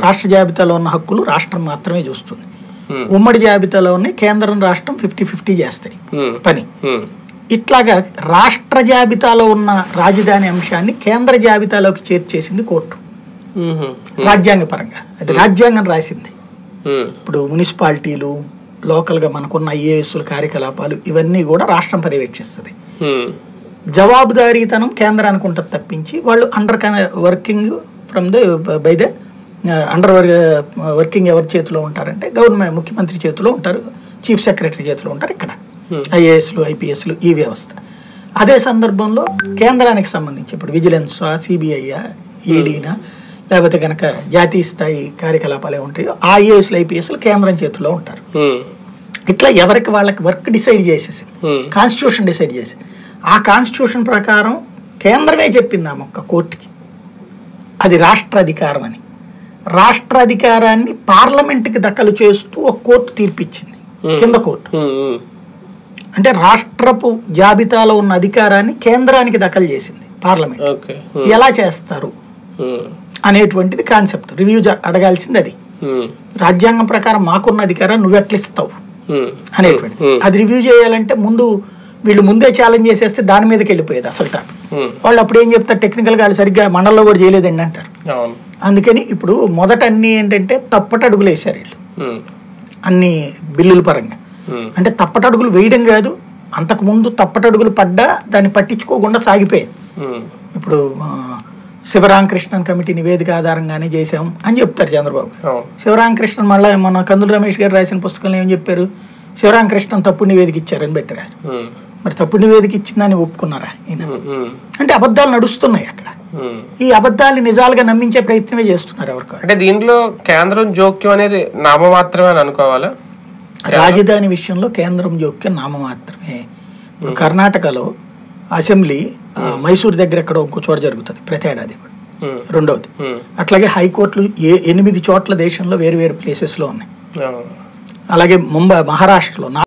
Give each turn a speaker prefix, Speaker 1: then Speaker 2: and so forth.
Speaker 1: రాష్ట్ర జాబితాలో ఉన్న హక్కులు రాష్ట్రం మాత్రమే చూస్తుంది
Speaker 2: Hmm.
Speaker 1: ఉమ్మడి జాబితాలో ఉన్నాయి కేంద్రం రాష్ట్రం ఫిఫ్టీ ఫిఫ్టీ చేస్తాయి
Speaker 2: Hmm.
Speaker 1: పని
Speaker 2: Hmm.
Speaker 1: ఇట్లాగా రాష్ట్ర జాబితాలో ఉన్న రాజధాని అంశాన్ని కేంద్ర జాబితాలోకి చేర్చేసింది కోర్టు
Speaker 2: Mhm.
Speaker 1: రాజ్యాంగ పరంగా అది రాజ్యాంగం రాసింది
Speaker 2: Hmm.
Speaker 1: ఇప్పుడు మున్సిపాలిటీలు లోకల్గా మనకున్న ఐఏఎస్ల కార్యకలాపాలు ఇవన్నీ కూడా రాష్ట్రం పర్యవేక్షిస్తుంది
Speaker 2: Hmm.
Speaker 1: జవాబుదారీతనం కేంద్రానికి ఉంటుంది తప్పించి వాళ్ళు under working from the by the under working ఎవరి చేతిలో ఉంటారంటే గవర్నమెంట్ ముఖ్యమంత్రి చేతిలో ఉంటారు చీఫ్ సెక్రటరీ చేతిలో ఉంటారు ఇక్కడ
Speaker 2: Hmm.
Speaker 1: ఐఏఎస్లు ఐపీఎస్లు ఈ వ్యవస్థ అదే సందర్భంలో కేంద్రానికి సంబంధించి ఇప్పుడు విజిలెన్స్ సిబిఐ ఈడీనా లేకపోతే కనుక జాతీయ స్థాయి కార్యకలాపాలు ఏమి ఉంటాయో ఆ ఐఏఎస్లు ఐపీఎస్లు కేంద్రం చేతిలో ఉంటారు
Speaker 2: Hmm.
Speaker 1: ఇట్లా ఎవరికి వాళ్ళకి వర్క్ డిసైడ్ చేసేసింది
Speaker 2: Hmm.
Speaker 1: కాన్స్టిట్యూషన్ డిసైడ్ చేసి ఆ కాన్స్టిట్యూషన్ ప్రకారం కేంద్రమే చెప్పింది ఆ మొక్క కోర్టుకి అది రాష్ట్ర అధికారం అని రాష్ట్ర అధికారాన్ని పార్లమెంట్కి దఖలు చేస్తూ ఒక కోర్టు తీర్పిచ్చింది కింద కోర్టు
Speaker 2: Hmm. Hmm.
Speaker 1: అంటే రాష్ట్రపు జాబితాలో ఉన్న అధికారాన్ని కేంద్రానికి దఖలు చేసింది పార్లమెంట్
Speaker 2: Okay.
Speaker 1: ఎలా చేస్తారు
Speaker 2: Hmm.
Speaker 1: అనేటువంటిది కాన్సెప్ట్ రివ్యూ అడగాల్సింది అది
Speaker 2: Hmm.
Speaker 1: రాజ్యాంగం ప్రకారం మాకున్న అధికారాన్ని నువ్వు ఎట్లా ఇస్తావు
Speaker 2: Hmm.
Speaker 1: అనేటువంటి
Speaker 2: Hmm.
Speaker 1: అది రివ్యూ చేయాలంటే ముందు వీళ్ళు ముందే ఛాలెంజ్ చేసేస్తే దాని మీదకి వెళ్ళిపోయేది అసలు టాపిక్
Speaker 2: Hmm.
Speaker 1: వాళ్ళు అప్పుడు ఏం చెప్తారు టెక్నికల్గా వాళ్ళు సరిగ్గా మండలంలో కూడా చేయలేదండి అంటారు
Speaker 2: అవును
Speaker 1: అందుకని ఇప్పుడు మొదట అన్ని ఏంటంటే తప్పటడుగులు వేశారు వీళ్ళు
Speaker 2: Hmm.
Speaker 1: అన్ని బిల్లుల పరంగా
Speaker 2: Hmm.
Speaker 1: అంటే తప్పటడుగులు వేయడం కాదు అంతకు ముందు తప్పటడుగులు పడ్డా దాన్ని పట్టించుకోకుండా సాగిపోయింది
Speaker 2: Hmm.
Speaker 1: ఇప్పుడు ఆ, శివరామకృష్ణన్ కమిటీ నివేదిక ఆధారంగానే చేశాం అని చెప్తారు చంద్రబాబు గారు.
Speaker 2: అవును
Speaker 1: శివరామకృష్ణన్ మళ్ళీ మన కందుల రమేష్ గారు రాసిన పుస్తకంలో ఏం చెప్పారు శివరామకృష్ణన్ తప్పుడు నివేదిక ఇచ్చారని పెట్టారు
Speaker 2: Hmm.
Speaker 1: మరి తప్పుడు నివేదిక ఇచ్చిందని ఒప్పుకున్నారా ఈయన
Speaker 2: Hmm. Hmm.
Speaker 1: అంటే అబద్ధాలు నడుస్తున్నాయి అక్కడ
Speaker 2: Hmm.
Speaker 1: ఈ అబద్ధాలు నిజాలుగా నమ్మించే ప్రయత్నమే చేస్తున్నారు ఎవరికి
Speaker 2: అంటే దీంట్లో కేంద్రం జోక్యం అనేది నామమాత్రమే అని అనుకోవాలా
Speaker 1: రాజధాని విషయంలో కేంద్రం జోక్యం నామమాత్రమే ఇప్పుడు కర్ణాటకలో అసెంబ్లీ ఆ, మైసూర్ దగ్గర ఎక్కడ ఇంకో చోట జరుగుతుంది ప్రతి ఏడాది కూడా
Speaker 2: Hmm.
Speaker 1: రెండవది
Speaker 2: Hmm.
Speaker 1: అట్లాగే హైకోర్టులు ఏ ఎనిమిది చోట్ల దేశంలో వేరు వేరు ప్లేసెస్లో ఉన్నాయి
Speaker 2: అవును
Speaker 1: అలాగే ముంబై మహారాష్ట్రలో